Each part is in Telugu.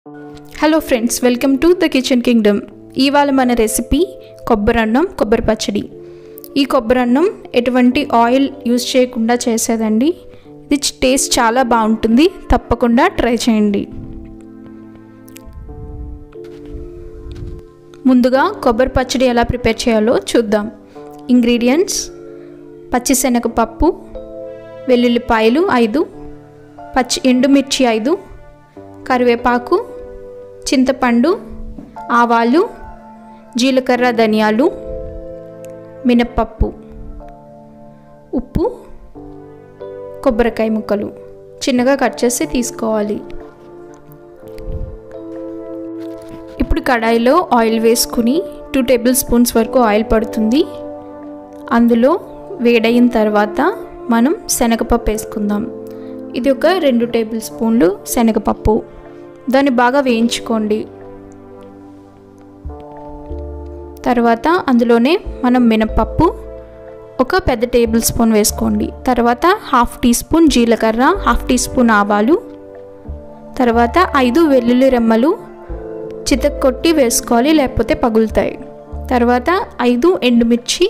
hello friends welcome to the kitchen kingdom ఇవాళ మన రెసిపీ కొబ్బరి అన్నం కొబ్బరి పచ్చడి ఈ కొబ్బరి అన్నం ఎటువంటి ఆయిల్ యూజ్ చేయకుండా చేసేదండి ఇది టేస్ట్ చాలా బాగుంటుంది తప్పకుండా ట్రై చేయండి ముందుగా కొబ్బరి పచ్చడి ఎలా ప్రిపేర్ చేయాలో చూద్దాం ఇంగ్రీడియంట్స్ పచ్చిశనగపప్పు వెల్లుల్లిపాయలు ఐదు పచ్చి ఎండుమిర్చి ఐదు కరివేపాకు చింతపండు ఆవాలు జీలకర్ర ధనియాలు మినప్పప్పు ఉప్పు కొబ్బరికాయ ముక్కలు చిన్నగా కట్ చేసి తీసుకోవాలి ఇప్పుడు కడాయిలో ఆయిల్ వేసుకుని టూ టేబుల్ స్పూన్స్ వరకు ఆయిల్ పడుతుంది అందులో వేడయిన తర్వాత మనం శనగపప్పు వేసుకుందాం ఇది ఒక రెండు టేబుల్ స్పూన్లు శనగపప్పు దాన్ని బాగా వేయించుకోండి తర్వాత అందులోనే మనం మినపప్పు ఒక పెద్ద టేబుల్ స్పూన్ వేసుకోండి తర్వాత హాఫ్ టీ స్పూన్ జీలకర్ర హాఫ్ టీ స్పూన్ ఆవాలు తర్వాత ఐదు వెల్లుల్లి రెమ్మలు చితక్ కొట్టి వేసుకోవాలి లేకపోతే పగులుతాయి తర్వాత ఐదు ఎండుమిర్చి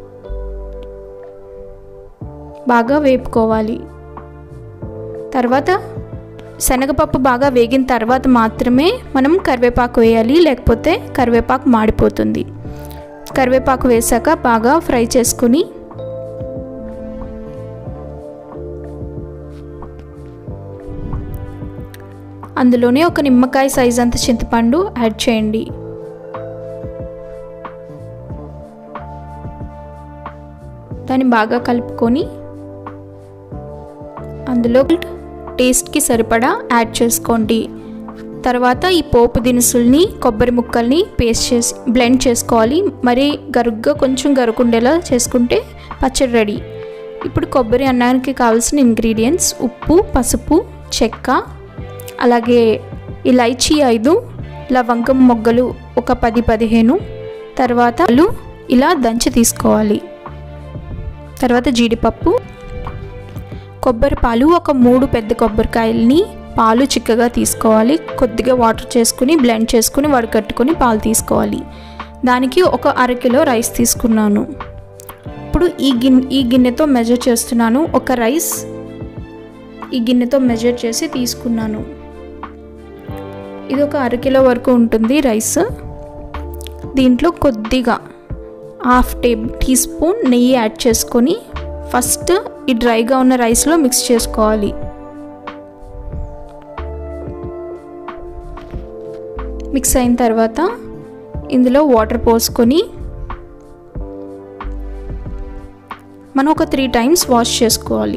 బాగా వేపుకోవాలి తర్వాత శనగపప్పు బాగా వేగిన తర్వాత మాత్రమే మనం కరివేపాకు వేయాలి లేకపోతే కరివేపాకు మాడిపోతుంది కరివేపాకు వేసాక బాగా ఫ్రై చేసుకుని అందులోనే ఒక నిమ్మకాయ సైజ్ అంత చింతపండు యాడ్ చేయండి దాన్ని బాగా కలుపుకొని అందులో టేస్ట్కి సరిపడా యాడ్ చేసుకోండి తర్వాత ఈ పోపు దినుసుల్ని కొబ్బరి ముక్కల్ని పేస్ట్ చేసి బ్లెండ్ చేసుకోవాలి మరి గరుగ్గా కొంచెం గరుకుండేలా చేసుకుంటే పచ్చడి రెడీ ఇప్పుడు కొబ్బరి అన్నానికి కావాల్సిన ఇంగ్రీడియంట్స్ ఉప్పు పసుపు చెక్క అలాగే ఇలైచీ ఐదు లవంగం మొగ్గలు ఒక పది పదిహేను తర్వాత ఇలా దంచి తీసుకోవాలి తర్వాత జీడిపప్పు కొబ్బరి పాలు ఒక మూడు పెద్ద కొబ్బరికాయలని పాలు చిక్కగా తీసుకోవాలి కొద్దిగా వాటర్ చేసుకుని బ్లెండ్ చేసుకుని వడకట్టుకుని పాలు తీసుకోవాలి దానికి ఒక అరకిలో రైస్ తీసుకున్నాను ఇప్పుడు ఈ గిన్నె ఈ గిన్నెతో మెజర్ చేస్తున్నాను ఒక రైస్ ఈ గిన్నెతో మెజర్ చేసి తీసుకున్నాను ఇది ఒక అరకిలో వరకు ఉంటుంది రైస్ దీంట్లో కొద్దిగా హాఫ్ టేబుల్ టీ స్పూన్ నెయ్యి యాడ్ చేసుకొని ఫస్ట్ ఈ డ్రైగా ఉన్న రైస్లో మిక్స్ చేసుకోవాలి మిక్స్ అయిన తర్వాత ఇందులో వాటర్ పోసుకొని మనం ఒక త్రీ టైమ్స్ వాష్ చేసుకోవాలి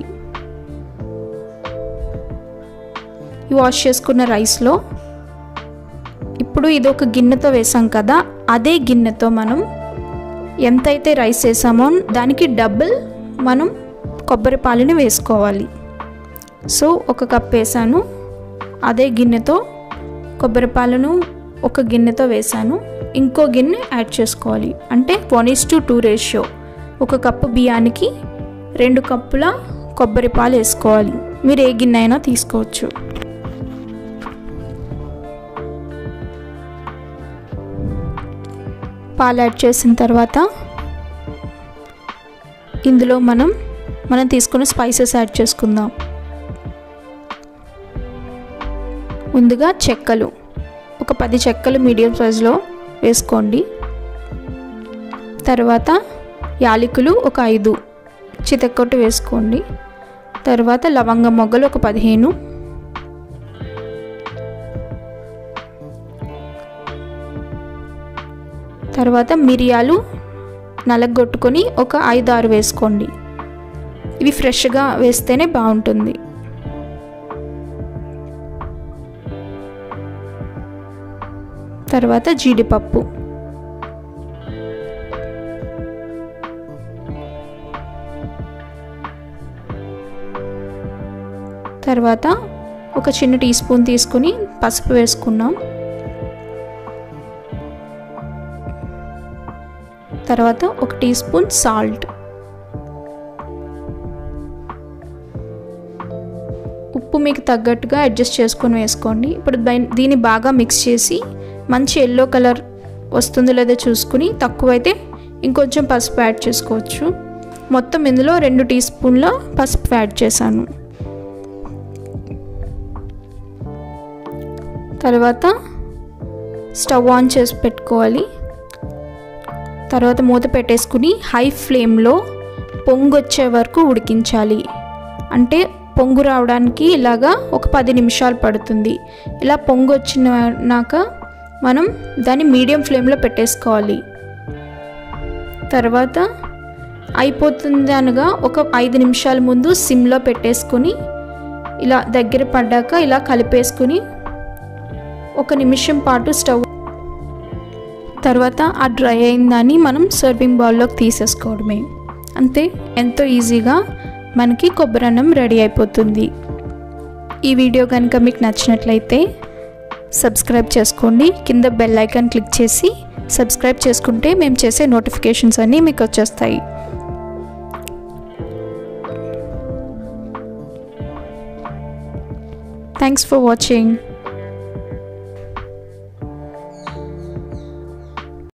ఈ వాష్ చేసుకున్న రైస్లో ఇప్పుడు ఇది ఒక గిన్నెతో వేసాం కదా అదే గిన్నెతో మనం ఎంతైతే రైస్ వేసామో దానికి డబుల్ మనం కొబ్బరి పాలని వేసుకోవాలి సో ఒక కప్ వేసాను అదే గిన్నెతో కొబ్బరి పాలను ఒక గిన్నెతో వేసాను ఇంకో గిన్నె యాడ్ చేసుకోవాలి అంటే one is to two ratio ఒక కప్పు బియ్యానికి రెండు కప్పుల కొబ్బరి పాలు వేసుకోవాలి మీరు ఏ గిన్నె అయినా తీసుకోవచ్చు పాలు యాడ్ చేసిన తర్వాత ఇందులో మనం మనం తీసుకున్న స్పైసెస్ యాడ్ చేసుకుందాం ముందుగా చెక్కలు ఒక పది చెక్కలు మీడియం సైజులో వేసుకోండి తర్వాత యాలకులు ఒక ఐదు చితక్కొట్టు వేసుకోండి తర్వాత లవంగ మొగ్గలు ఒక పదిహేను తర్వాత మిరియాలు నలగొట్టుకొని ఒక ఐదు ఆరు వేసుకోండి ఇవి ఫ్రెష్గా వేస్తేనే బాగుంటుంది తర్వాత జీడిపప్పు తర్వాత ఒక చిన్న టీ స్పూన్ తీసుకుని పసుపు వేసుకున్నాం తర్వాత ఒక టీ స్పూన్ సాల్ట్ ఉప్పు మీకు తగ్గట్టుగా అడ్జస్ట్ చేసుకొని వేసుకోండి ఇప్పుడు దై- దీన్ని బాగా మిక్స్ చేసి మంచి ఎల్లో కలర్ వస్తుందో లేదో చూసుకుని తక్కువైతే ఇంకొంచెం పసుపు యాడ్ చేసుకోవచ్చు మొత్తం ఇందులో రెండు టీ స్పూన్ల పసుపు యాడ్ చేశాను తర్వాత స్టవ్ ఆన్ చేసి పెట్టుకోవాలి తర్వాత మూత పెట్టేసుకుని హై ఫ్లేమ్లో పొంగు వచ్చే వరకు ఉడికించాలి అంటే పొంగు రావడానికి ఇలాగా ఒక పది నిమిషాలు పడుతుంది ఇలా పొంగు వచ్చినాక మనం దాన్ని మీడియం ఫ్లేమ్లో పెట్టేసుకోవాలి తర్వాత అయిపోతుంది అనగా ఒక ఐదు నిమిషాల ముందు సిమ్లో పెట్టేసుకొని ఇలా దగ్గర పడ్డాక ఇలా కలిపేసుకుని ఒక నిమిషం పాటు స్టవ్ తర్వాత ఆ డ్రై అయిందని మనం సర్వింగ్ బౌల్లోకి తీసేసుకోవడమే అంతే ఎంతో ఈజీగా మనకి కొబ్బరి అన్నం రెడీ అయిపోతుంది ఈ వీడియో కనుక మీకు నచ్చినట్లయితే సబ్స్క్రైబ్ చేసుకోండి కింద బెల్ ఐకాన్ క్లిక్ చేసి సబ్స్క్రైబ్ చేసుకుంటే మేము చేసే నోటిఫికేషన్స్ అన్నీ మీకు వచ్చేస్తాయి థ్యాంక్స్ ఫర్ వాచింగ్